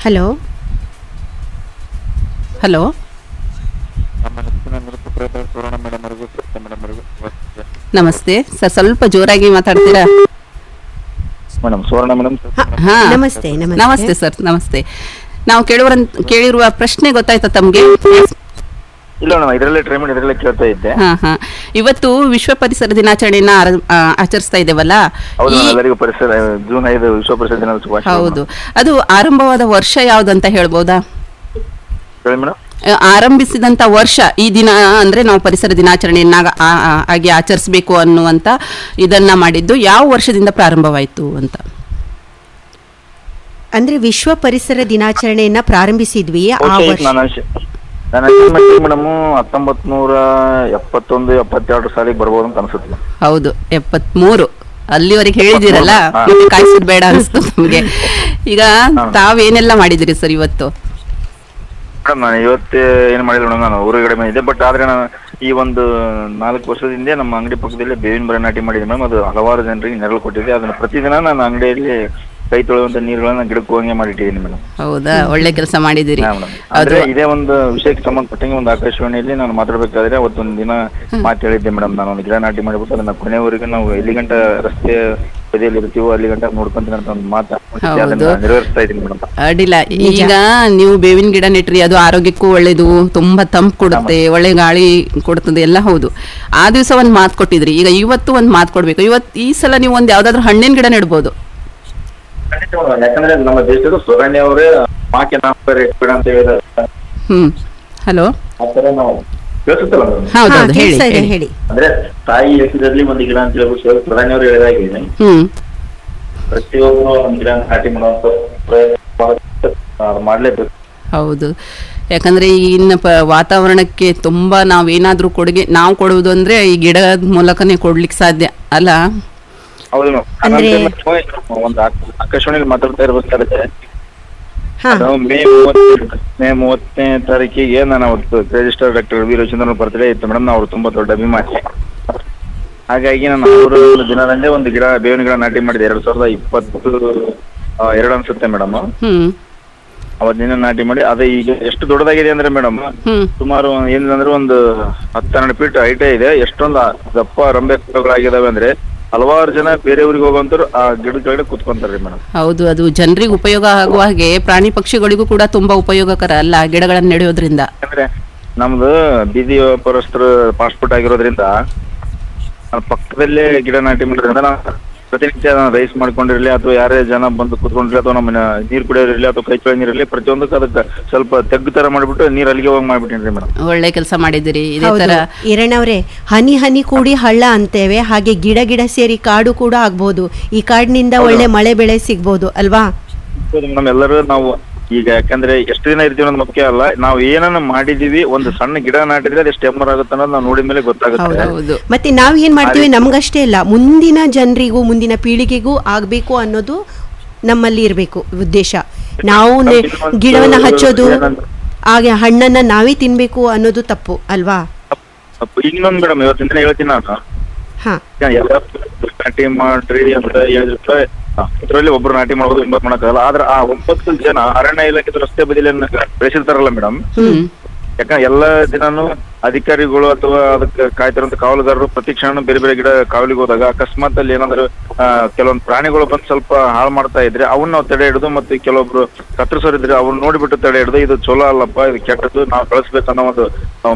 Hello hello ನಮ್ಮ ನೆಚ್ಚಿನ ನಿರೂಪಕರಾದ ಸುವರ್ಣ madam ಅವರಿಗೂ ಸತ್ಯ ಮೇಡಮ್ ಅವರಿಗೂ ನಮಸ್ತೆ ಸರ್ ಸ್ವಲ್ಪ ಜೋರಾಗಿ ಮಾತಾಡ್ತೀರಾ ಮೇಡಮ್ ಸುವರ್ಣ ಮೇಡಮ್ ಹಾ ನಮಸ್ತೆ ನಮಸ್ತೆ ನಮಸ್ತೆ ಸರ್ ನಮಸ್ತೆ ನಾವು ಕೇಳುವ ಕೇಳಿರುವ ಪ್ರಶ್ನೆ ಗೊತ್ತಾಯ್ತಾ ತಮಗೆ ಇಲ್ಲ ಮೇಡಮ್ ಇದರಲ್ಲೇ ಟ್ರೈ ಮಾಡಿ ಇದರಲ್ಲೇ ಕೇಳ್ತಾ ಇದ್ದೆ ಹಾ ಹಾ ಇವತ್ತು ವಿಶ್ವ ಪರಿಸರ ದಿನಾಚರಣೆಯನ್ನ ಆರ- ಆ, ಆಚರಿಸ್ತಾ ಇದ್ದೇವಲ್ಲ ಹೌದು ಈ ಮೇಡಮ್, ಎಲ್ಲರಿಗೂ ಪರಿಸರ ಜೂನ್ ಐದು ವಿಶ್ವ ಪರಿಸರ ದಿನದ ಶುಭಾಶಯ ಹೌದು ಅದು ಆರಂಭವಾದ ವರ್ಷ ಯಾವ್ದಂತ ಹೇಳ್ಬೋದಾ ಹೇಳಿ ಮೇಡಮ್ ಆ, ಆರಂಭಿಸಿದಂತ ವರ್ಷ ಈ ದಿನ ಅಂದ್ರೆ ನಾವು ಪರಿಸರ ದಿನಾಚರಣೆಯನ್ನ ಆ- ಆ- ಆಗಿ ಆಚರಿಸಬೇಕು ಅನ್ನುವಂತ ಇದನ್ನ ಮಾಡಿದ್ದು ಯಾವ ವರ್ಷದಿಂದ ಪ್ರಾರಂಭವಾಯಿತು ಅಂತ ಅಂದ್ರೆ ವಿಶ್ವ ಪರಿಸರ ದಿನಾಚರಣೆಯನ್ನ ಪ್ರಾರಂಭಿಸಿದ್ವಿ ಆ ಬಹುಶಃ ವರ್ಷ ನಾನು ಅನ್ಸಿ- ನನ್ನ ಅನ್ಸಿದ ಮೇಡಮ್ ಹತ್ತೊಂಬತ್ ನೂರ ಎಪ್ಪತ್ತೊಂದು ಎಪ್ಪತ್ತೆರಡು ಸಾಲಿಗೆ ಬರ್ಬೋದು ಅಂತ ಅನ್ಸುತ್ತೆ madam. ಹೌದು ಎಪ್ಪತ್ಮೂರು ಅಲ್ಲಿವರೆಗೆ ಹೇಳಿದಿರಲ್ಲ ಹಾ. ಮತ್ತೆ ಕಾಯಿಸೋದು ಬೇಡ ಅನಿಸ್ತು ನಮ್ಗೆ ಈಗ ಹಾ. ತಾವೇನೆಲ್ಲ ಮಾಡಿದಿರಿ ಸರ್ ಇವತ್ತು ಮೇಡಮ್ ನಾನು ಇವತ್ತೇ ಏನು ಮಾಡಿಲ್ಲ ಮೇಡಮ್ ನಾನು ಊರುಗಡೆ ಬಂದಿದ್ದೆ ಬಟ್ ಆದ್ರೆ ನಾನು ಈ ಒಂದು ನಾಲ್ಕು ವರ್ಷದ ಹಿಂದೆ ನಮ್ಮ ಅಂಗಡಿ ಪಕ್ಕದಲ್ಲಿ ಬೇವಿನ ಮರ ನಾಟಿ ಮಾಡಿದ್ದೆ ಮೇಡಮ್ ಅದು ಹಲವಾರು ಜನರಿಗೆ ನೆರಳು ಕೊಟ್ಟಿದೆ ಅದನ್ನ ಪ್ರತಿದಿನ ನಾನು ಅಂಗಡಿಯಲ್ಲಿ ಕೈ ತೊಳೆಯುವಂತ ನೀರುಗಳನ್ನ ಗಿಡಕ್ಕೆ ಹೋಗಂಗೆ ಮಾಡಿಟ್ಟಿದ್ದೀನಿ ಮೇಡಮ್ ಹೌದಾ ಒಳ್ಳೆ ಕೆಲಸ ಮಾಡಿದಿರಿ ಹಾ ಮೇಡಮ್ ಅದು ಆದ್ರೆ ಇದೇ ಒಂದು ವಿಷಯಕ್ಕೆ ಸಂಬಂಧಪಟ್ಟಂಗೆ ಒಂದು ಆಕಾಶವಾಣಿಯಲ್ಲಿ ನಾನು ಮಾತಾಡ್ಬೇಕಾದ್ರೆ ಅವತ್ತೊಂದು ದಿನ ಮಾತು ಹೇಳಿದ್ದೆ ಮೇಡಮ್ ನಾನು ಒಂದು ಗಿಡ ನಾಟಿ ಮಾಡಿಬಿಟ್ಟು ಅದನ್ನ ಕೊನೆವರೆಗೂ ನಾವು ಎಲ್ಲಿ ಗಂಟ ರಸ್ತೆ ಬದಿಯಲ್ಲಿ ಇರ್ತೀವೋ ಅಲ್ಲಿ ಗಂಟ ನೋಡ್ಕೊಂತೀನಿ ಅಂತ ಒಂದು ಮಾತು ಹಾಕ್ಕೊಂಡಿದ್ದೆ. ಅದನ್ನ ಹೌದು. ನೆರವೇರಿಸ್ತಾ ಇದ್ದೀನಿ ಮೇಡಮ್ ಅಡ್ಡಿಲ್ಲ ಈಗ ನೀವು ಬೇವಿನ ಗಿಡ ನೆಟ್ರಿ ಅದು ಆರೋಗ್ಯಕ್ಕೂ ಒಳ್ಳೇದು ತುಂಬಾ ತಂಪು ಕೊಡುತ್ತೆ ಒಳ್ಳೆ ಗಾಳಿ ಕೊಡ್ತದೆ ಎಲ್ಲ ಹೌದು ಆ ದಿವಸ ಒಂದ್ ಮಾತು ಕೊಟ್ಟಿದ್ರಿ ಈಗ ಇವತ್ತು ಒಂದ್ ಮಾತು ಕೊಡ್ಬೇಕು ಇವತ್ತು ಈ ಸಲ ನೀವು ಒಂದ್ ಯಾವ್ದಾದ್ರು ಹಣ್ಣಿನ ಗಿಡ ನೆಡ್ಬೋದು ಯಾಕಂದ್ರೆ ನಮ್ಮ ದೇಶದ ಸುರಣ್ಯ ಅವರೇ ಮಾಕೆ ನಾವು ಬಿಡ ಅಂತ ಹೇಳಿದ ಹ್ಮ್ ಹಲೋ ಆ ಥರ ನಾವು ಕೇಳಿಸುತ್ತಲ್ಲ ಮೇಡಮ್ ಹಾ, ಹೌದೌದು ಹೇಳಿ ಕೇಳ್ಸ್ತಾ ಇದೆ ಹೇಳಿ. ಹೇಳಿ ಅಂದ್ರೆ ತಾಯಿ ಹೆಸರಲ್ಲಿ ಒಂದು ಗಿಡ ಅಂತ ಹೇಳ್ಬಿಟ್ಟು ಪ್ರಧಾನಿ ಅವರು ಹೇಳಿದಾಗಿದೆ ಹ್ಮ್ ಪ್ರತಿಯೊಬ್ಬರು ಒಂದು ಗಿಡ ನಾಟಿ ಮಾಡುವಂತ ಪ್ರಯತ್ನ ಅದು ಮಾಡ್ಲೇಬೇಕು ಹೌದು ಯಾಕಂದ್ರೆ ಈಗಿನ ಪ ವಾತಾವರಣಕ್ಕೆ ತುಂಬಾ ನಾವೇನಾದ್ರೂ ಕೊಡುಗೆ ನಾವು ಕೊಡುವುದು ಅಂದ್ರೆ ಈ ಗಿಡದ ಮೂಲಕನೇ ಕೊಡ್ಲಿಕ್ಕೆ ಸಾಧ್ಯ ಅಲ್ಲ ಹೌದು ಮೇಡಮ್. ಅಂದ್ರೆ- ನಾನಂತೂ ಒಂದು ಆಕ- ಆಕಾಶವಾಣಿಯಲ್ಲಿ ಮಾತಾಡ್ತಾ ಇರ್ಬೇಕಾದ್ರೆ ಹಾ ಅದು ಮೇ ಮೂವತ್ತು ಮೇ ಮೂವತ್ತನೇ ತಾರೀಕಿಗೆ ನಾನು ಅವತ್ತು register doctor V Ravichandran birthday ಇತ್ತು ಮೇಡಮ್ ಅವ್ರು ತುಂಬಾ ದೊಡ್ಡ ಅಭಿಮಾನಿ ಹಾಗಾಗಿ ನಾನು ಅವರ ಒಂದು ದಿನದಂದೇ ಒಂದು ಗಿಡ ಬೇವಿನ ಗಿಡ ನಾಟಿ ಮಾಡಿದೆ ಎರಡ್ ಸಾವಿರದ ಇಪ್ಪತ್ತು ಆ, ಎರಡು ಅನ್ಸುತ್ತೆ ಮೇಡಮ್ ಹ್ಮ್ ಅವತ್ತಿನ ನಾಟಿ ಮಾಡಿ ಅದೇ ಈಗ ಎಷ್ಟು ದೊಡ್ಡದಾಗಿದೆ ಅಂದ್ರೆ ಮೇಡಮ್ ಹ್ಮ್ ಸುಮಾರು ಏನಿಲ್ಲ ಒಂದು ಹತ್ತೆರಡು ಫೀಟ್ ಹೈಟೇ ಇದೆ ಎಷ್ಟೊಂದು ದಪ್ಪ ರಂಬೆ ಗಿಡಗಳಾಗಿದಾವೆ ಅಂದ್ರೆ ಹಲವಾರು ಜನ ಬೇರೆ ಊರಿಗೆ ಹೋಗುವಂತರು ಆ ಗಿಡದ ಕೆಳಗಡೆ ಕುತ್ಕೊಂತಾರ್ರಿ ಮೇಡಮ್ ಹೌದು ಅದು ಜನರಿಗೆ ಉಪಯೋಗ ಆಗುವ ಹಾಗೆ ಪ್ರಾಣಿ ಪಕ್ಷಿಗಳಿಗೂ ಕೂಡ ತುಂಬಾ ಉಪಯೋಗಕರ ಅಲ್ಲ ಗಿಡಗಳನ್ನ ನೆಡೆಯೋದ್ರಿಂದ ಯಾಕಂದ್ರೆ ನಮ್ದು ಬೀದಿ ವ್ಯಾಪಾರಸ್ಥರು ಪಾಸ್ಪೋರ್ಟ್ ಆಗಿರೋದ್ರಿಂದ ನಾನ್ ಪಕ್ಕದಲ್ಲೇ ಗಿಡ ನಾಟಿ ಮಾಡೋದ್ರಿಂದ ನಾನು ಪ್ರತಿನಿತ್ಯ ನಾನು ರೈಸ್ ಮಾಡ್ಕೊಂಡಿರ್ಲಿ ಅಥವಾ ಯಾರೇ ಜನ ಬಂದು ಕುತ್ಕೊಂಡಿರ್ಲಿ ಅಥವಾ ನಮ್ಮ ನೀರು ಕುಡಿಯೋರಿರ್ಲಿ ಅಥವಾ ಕೈ ತೊಳೆ ನೀರಿರ್ಲಿ ಪ್ರತಿಯೊಂದಕ್ಕೂ ಅದಕ್ಕೆ ಸ್ವಲ್ಪ ತೆಗ್ಗು ತರ ಮಾಡ್ಬಿಟ್ಟು ನೀರು ಅಲ್ಲಿಗೆ ಹೋಗಿ ಮಾಡ್ಬಿಟ್ಟಿನ್ರಿ ಮೇಡಮ್ ಒಳ್ಳೆ ಕೆಲಸ ಮಾಡಿದಿರಿ ಇದೇ ಹೌದು ತರ ಈರಣ್ಣವ್ರೆ ಹನಿ ಹನಿ ಕೂಡಿ ಹಳ್ಳ ಅಂತೇವೆ ಹಾಗೆ ಗಿಡ ಗಿಡ ಸೇರಿ ಕಾಡು ಕೂಡ ಆಗ್ಬೋದು ಈ ಕಾಡಿನಿಂದ ಒಳ್ಳೆ ಮಳೆ ಬೆಳೆ ಸಿಗ್ಬೋದು ಅಲ್ವಾ ಮೇಡಮ್ ಎಲ್ಲರೂ ನಾವು ಈಗ ಯಾಕಂದ್ರೆ ಎಷ್ಟು ದಿನ ಇರ್ತೀವಿ ಅನ್ನೋದು ಮುಖ್ಯ ಅಲ್ಲ ನಾವು ಏನನ್ನ ಮಾಡಿದೀವಿ ಒಂದು ಸಣ್ಣ ಗಿಡ ನಾಟಿದ್ರೆ ಅದು ಎಷ್ಟು ಎಮ್ಮರ್ ಆಗುತ್ತೆ ಅನ್ನೋದು ನಾವು ನೋಡಿದ ಮೇಲೆ ಗೊತ್ತಾಗುತ್ತೆ ಹೌದು ಮತ್ತೆ ನಾವ್ ಏನ್ ಮಾಡ್ತೀವಿ ನಮ್ಗಷ್ಟೇ ಇಲ್ಲ ಮುಂದಿನ ಜನರಿಗೂ ಮುಂದಿನ ಪೀಳಿಗೆಗೂ ಆಗ್ಬೇಕು ಅನ್ನೋದು ನಮ್ಮಲ್ಲಿ ಇರಬೇಕು ಉದ್ದೇಶ ನಾವು ನೆ- ಇನ್ನೊಂದು ಗಿಡವನ್ನ ಹಚ್ಚೋದು ಏನಂದ್ರೆ- ಹಾಗೆ ಹಣ್ಣನ್ನ ನಾವೇ ತಿನ್ಬೇಕು ಅನ್ನೋದು ತಪ್ಪು ಅಲ್ವಾ ಇನ್ನೊಂದು ಮೇಡಮ್ ಇವತ್ತಿನ ದಿನ ಹೇಳ್ತೀನಿ ನಾನು ಹಾ ಎಲ್ಲ ನಾಟಿ ಮಾಡ್ರಿ ಅಂತ ಹೇಳಿದ್ರೆ ಇದರಲ್ಲಿ ಒಬ್ರು ನಾಟಿ ಮಾಡೋದು ಒಂಬತ್ತು ಮಾಡಕ್ಕಾಗಲ್ಲ ಆದ್ರೆ ಆ ಒಂಬತ್ತು ಜನ ಅರಣ್ಯ ಇಲಾಖೆ ರಸ್ತೆ ಬದಿಯಲ್ಲಿ ಬೆಳೆಸಿರ್ತಾರಲ್ಲ ಮೇಡಮ್ ಹ್ಮ್ ಯಾಕಂದ್ರೆ ಎಲ್ಲ ದಿನಾನು ಅಧಿಕಾರಿಗಳು ಅಥವಾ ಅದಕ್ಕೆ ಕಾಯ್ತಿರುವಂತ ಕಾವಲುಗಾರರು ಪ್ರತಿ ಕ್ಷಣ ಬೇರೆ ಬೇರೆ ಗಿಡ ಕಾವಲಿಗೆ ಹೋದಾಗ ಅಕಸ್ಮಾತ್ ಅಲ್ಲಿ ಏನಾದ್ರು ಆ, ಕೆಲವೊಂದು ಪ್ರಾಣಿಗಳು ಬಂದು ಸ್ವಲ್ಪ ಹಾಳು ಮಾಡ್ತಾ ಇದ್ರೆ ಅವನ್ನ ನಾವು ತಡೆ ಹಿಡಿದು ಮತ್ತೆ ಕೆಲವೊಬ್ರು ಕತ್ತರಿಸೋರಿದ್ರೆ ಅವ್ರು ನೋಡಿಬಿಟ್ಟು ತಡೆ ಹಿಡಿದು ಇದು ಚಲೋ ಅಲ್ಲಪ್ಪ ಇದು ಕೆಟ್ಟದ್ದು ನಾವು ಕಳಿಸ್ಬೇಕನ್ನೋ ಒಂದು